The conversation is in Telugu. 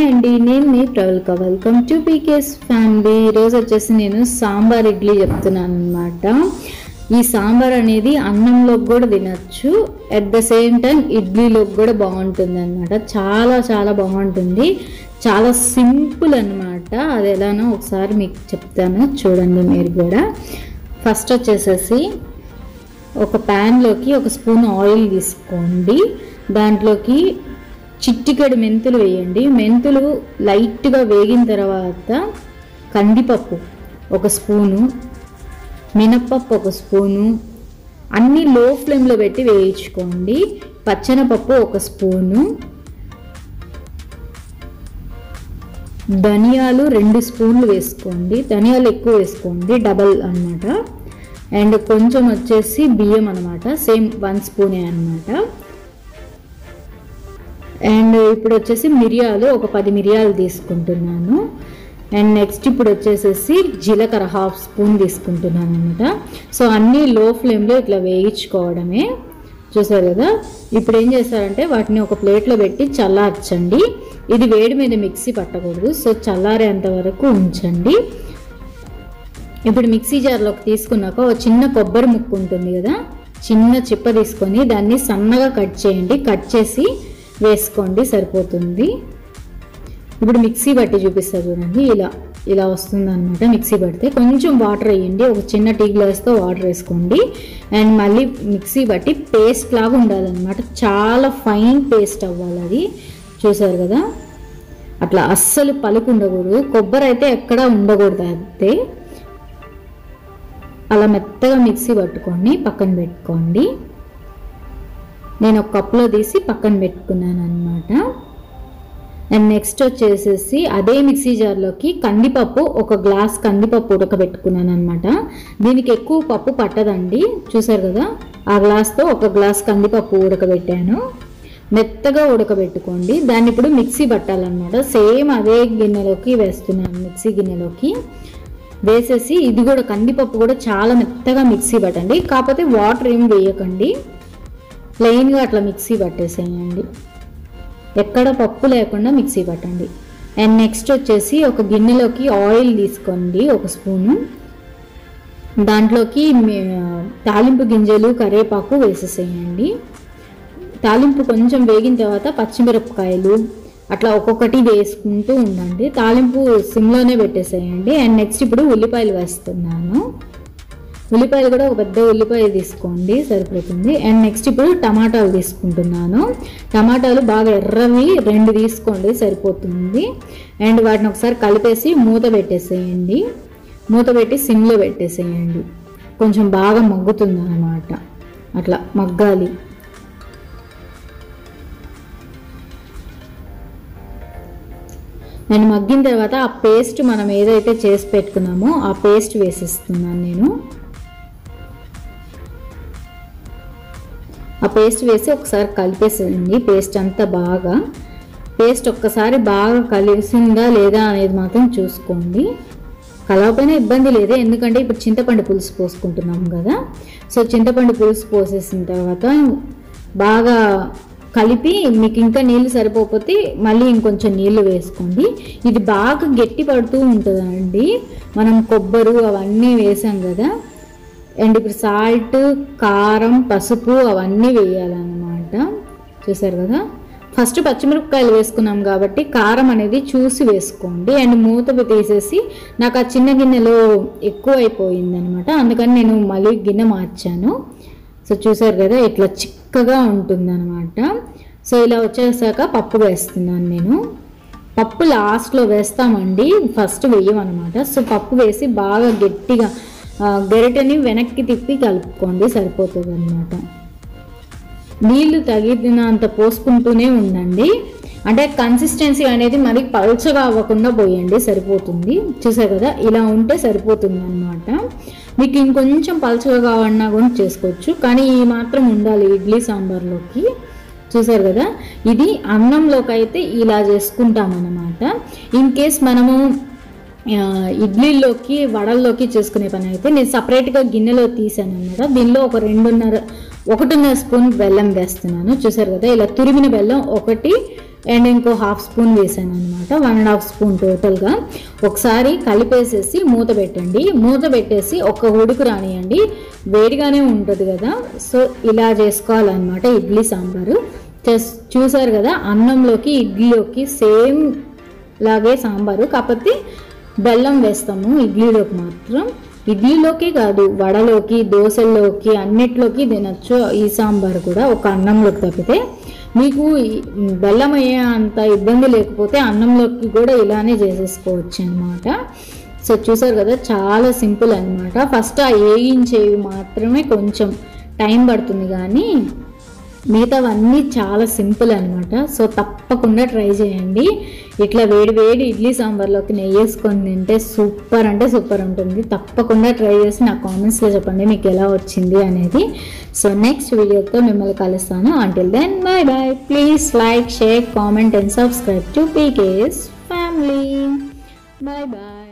హాయ్ అండి నేను మీ Pravalka welcome to PK's family ఈరోజు వచ్చేసి నేను సాంబార్ ఇడ్లీ చెప్తున్నాను అనమాట ఈ సాంబార్ అనేది అన్నంలోకి కూడా తినచ్చు అట్ ద సేమ్ టైం ఇడ్లీలోకి కూడా బాగుంటుంది అనమాట చాలా చాలా బాగుంటుంది చాలా సింపుల్ అనమాట అది ఎలానో ఒకసారి మీకు చెప్తాను చూడండి మీరు కూడా ఫస్ట్ వచ్చేసేసి ఒక ప్యాన్లోకి ఒక స్పూన్ ఆయిల్ తీసుకోండి దాంట్లోకి చిట్టికడి మెంతులు వేయండి మెంతులు లైట్గా వేగిన తర్వాత కందిపప్పు ఒక స్పూను మినప్పప్పు ఒక స్పూను అన్నీ లో ఫ్లేమ్లో పెట్టి వేయించుకోండి పచ్చనపప్పు ఒక స్పూను ధనియాలు రెండు స్పూన్లు వేసుకోండి ధనియాలు ఎక్కువ వేసుకోండి డబల్ అనమాట అండ్ కొంచెం వచ్చేసి బియ్యం అనమాట సేమ్ వన్ స్పూనే అనమాట అండ్ ఇప్పుడు వచ్చేసి మిరియాలు ఒక పది మిరియాలు తీసుకుంటున్నాను అండ్ నెక్స్ట్ ఇప్పుడు వచ్చేసేసి జీలకర్ర హాఫ్ స్పూన్ తీసుకుంటున్నాను అనమాట సో అన్నీ లో ఫ్లేమ్లో ఇట్లా వేయించుకోవడమే చూసారు కదా ఇప్పుడు ఏం చేస్తారంటే వాటిని ఒక ప్లేట్లో పెట్టి చల్లార్చండి ఇది వేడి మీద మిక్సీ పట్టకూడదు సో చల్లారేంత వరకు ఉంచండి ఇప్పుడు మిక్సీ జార్లోకి తీసుకున్నాక ఒక చిన్న కొబ్బరి ముక్కు ఉంటుంది కదా చిన్న చిప్ప తీసుకొని దాన్ని సన్నగా కట్ చేయండి కట్ చేసి వేసుకోండి సరిపోతుంది ఇప్పుడు మిక్సీ బట్టి చూపిస్తారు చూడండి ఇలా ఇలా వస్తుంది అనమాట మిక్సీ పడితే కొంచెం వాటర్ వేయండి ఒక చిన్న టీ గ్లాస్తో వాటర్ వేసుకోండి అండ్ మళ్ళీ మిక్సీ బట్టి పేస్ట్ లాగా ఉండాలన్నమాట చాలా ఫైన్ పేస్ట్ అవ్వాలి అది చూసారు కదా అట్లా అస్సలు పలుకు ఉండకూడదు కొబ్బరి అయితే ఎక్కడా ఉండకూడదు అంతే అలా మెత్తగా మిక్సీ పట్టుకొని పక్కన పెట్టుకోండి నేను ఒక కప్లో తీసి పక్కన పెట్టుకున్నాను అనమాట అండ్ నెక్స్ట్ వచ్చేసేసి అదే మిక్సీ జార్లోకి కందిపప్పు ఒక గ్లాస్ కందిపప్పు ఉడకబెట్టుకున్నాను అనమాట దీనికి ఎక్కువ పప్పు పట్టదండి చూసారు కదా ఆ గ్లాస్తో ఒక గ్లాస్ కందిపప్పు ఉడకబెట్టాను మెత్తగా ఉడకబెట్టుకోండి దాన్ని ఇప్పుడు మిక్సీ పట్టాలన్నమాట సేమ్ అదే గిన్నెలోకి వేస్తున్నాను మిక్సీ గిన్నెలోకి వేసేసి ఇది కూడా కందిపప్పు కూడా చాలా మెత్తగా మిక్సీ పట్టండి కాకపోతే వాటర్ ఏం వేయకండి ప్లెయిన్గా అట్లా మిక్సీ పట్టేసేయండి ఎక్కడ పప్పు లేకుండా మిక్సీ పట్టండి అండ్ నెక్స్ట్ వచ్చేసి ఒక గిన్నెలోకి ఆయిల్ తీసుకోండి ఒక స్పూను దాంట్లోకి తాలింపు గింజలు కరివేపాకు వేసేసేయండి తాలింపు కొంచెం వేగిన తర్వాత పచ్చిమిరపకాయలు అట్లా ఒక్కొక్కటి వేసుకుంటూ ఉండండి తాలింపు సిమ్లోనే పెట్టేసేయండి అండ్ నెక్స్ట్ ఇప్పుడు ఉల్లిపాయలు వేస్తున్నాను ఉల్లిపాయలు కూడా ఒక పెద్ద ఉల్లిపాయ తీసుకోండి సరిపోతుంది అండ్ నెక్స్ట్ ఇప్పుడు టమాటాలు తీసుకుంటున్నాను టమాటాలు బాగా ఎర్రవి రెండు తీసుకోండి సరిపోతుంది అండ్ వాటిని ఒకసారి కలిపేసి మూత పెట్టేసేయండి మూత పెట్టి సిమ్లో పెట్టేసేయండి కొంచెం బాగా మగ్గుతుంది అన్నమాట అట్లా మగ్గాలి నేను మగ్గిన తర్వాత ఆ పేస్ట్ మనం ఏదైతే చేసి పెట్టుకున్నామో ఆ పేస్ట్ వేసిస్తున్నాను నేను ఆ పేస్ట్ వేసి ఒకసారి కలిపేసేయండి పేస్ట్ అంతా బాగా పేస్ట్ ఒక్కసారి బాగా కలిసిందా లేదా అనేది మాత్రం చూసుకోండి కలవపోయినా ఇబ్బంది లేదు ఎందుకంటే ఇప్పుడు చింతపండు పులుసు పోసుకుంటున్నాం కదా సో చింతపండు పులుసు పోసేసిన తర్వాత బాగా కలిపి మీకు ఇంకా నీళ్ళు సరిపోకపోతే మళ్ళీ ఇంకొంచెం నీళ్ళు వేసుకోండి ఇది బాగా గట్టి పడుతూ ఉంటుందండి మనం కొబ్బరు అవన్నీ వేసాం కదా అండ్ ఇప్పుడు సాల్ట్ కారం పసుపు అవన్నీ వేయాలన్నమాట చూసారు కదా ఫస్ట్ పచ్చిమిరపకాయలు వేసుకున్నాం కాబట్టి కారం అనేది చూసి వేసుకోండి అండ్ మూత తీసేసి నాకు ఆ చిన్న గిన్నెలో ఎక్కువ అయిపోయింది అనమాట అందుకని నేను మళ్ళీ గిన్నె మార్చాను సో చూసారు కదా ఇట్లా చిక్కగా ఉంటుందన్నమాట సో ఇలా వచ్చేసాక పప్పు వేస్తున్నాను నేను పప్పు లాస్ట్లో వేస్తామండి ఫస్ట్ వేయమన్నమాట సో పప్పు వేసి బాగా గట్టిగా గరిటెని వెనక్కి తిప్పి కలుపుకోండి సరిపోతుంది అనమాట నీళ్లు తగినంత పోసుకుంటూనే ఉండండి అంటే కన్సిస్టెన్సీ అనేది మరి పల్చగా అవ్వకుండా పోయండి సరిపోతుంది చూసారు కదా ఇలా ఉంటే సరిపోతుంది అనమాట మీకు ఇంకొంచెం పల్చగా కావాలన్నా కూడా చేసుకోవచ్చు కానీ ఈ మాత్రం ఉండాలి ఇడ్లీ సాంబార్లోకి చూసారు కదా ఇది అన్నంలోకి అయితే ఇలా చేసుకుంటాం అన్నమాట ఇన్ కేస్ మనము ఇడ్లీలోకి వడల్లోకి చేసుకునే పని అయితే నేను సపరేట్గా గిన్నెలో తీసాను అనమాట దీనిలో ఒక రెండున్నర ఒకటిన్నర స్పూన్ బెల్లం వేస్తున్నాను చూసారు కదా ఇలా తురిమిన బెల్లం ఒకటి అండ్ ఇంకో హాఫ్ స్పూన్ వేసాను అనమాట వన్ అండ్ హాఫ్ స్పూన్ టోటల్గా ఒకసారి కలిపేసేసి మూత పెట్టండి మూత పెట్టేసి ఒక ఉడుకు రానియండి వేడిగానే ఉంటుంది కదా సో ఇలా చేసుకోవాలన్నమాట ఇడ్లీ సాంబారు జస్ట్ చూసారు కదా అన్నంలోకి ఇడ్లీలోకి సేమ్ లాగే సాంబారు కాకపోతే బెల్లం వేస్తాము ఇడ్లీలోకి మాత్రం ఇడ్లీలోకి కాదు వడలోకి దోశల్లోకి అన్నిట్లోకి తినచ్చు ఈ సాంబార్ కూడా ఒక అన్నంలోకి తప్పితే మీకు ఈ బెల్లం అయ్యే అంత ఇబ్బంది లేకపోతే అన్నంలోకి కూడా ఇలానే చేసేసుకోవచ్చు అనమాట సో చూసారు కదా చాలా సింపుల్ అనమాట ఫస్ట్ ఆ వేయించేవి మాత్రమే కొంచెం టైం పడుతుంది కానీ మిగతావన్నీ చాలా సింపుల్ అనమాట సో తప్పకుండా ట్రై చేయండి ఇట్లా వేడి వేడి ఇడ్లీ సాంబార్లోకి నెయ్యి వేసుకొని తింటే సూపర్ అంటే సూపర్ ఉంటుంది తప్పకుండా ట్రై చేసి నా కామెంట్స్లో చెప్పండి మీకు ఎలా వచ్చింది అనేది సో నెక్స్ట్ వీడియోతో మిమ్మల్ని కలుస్తాను until then bye bye please like share comment and subscribe to PK's family bye bye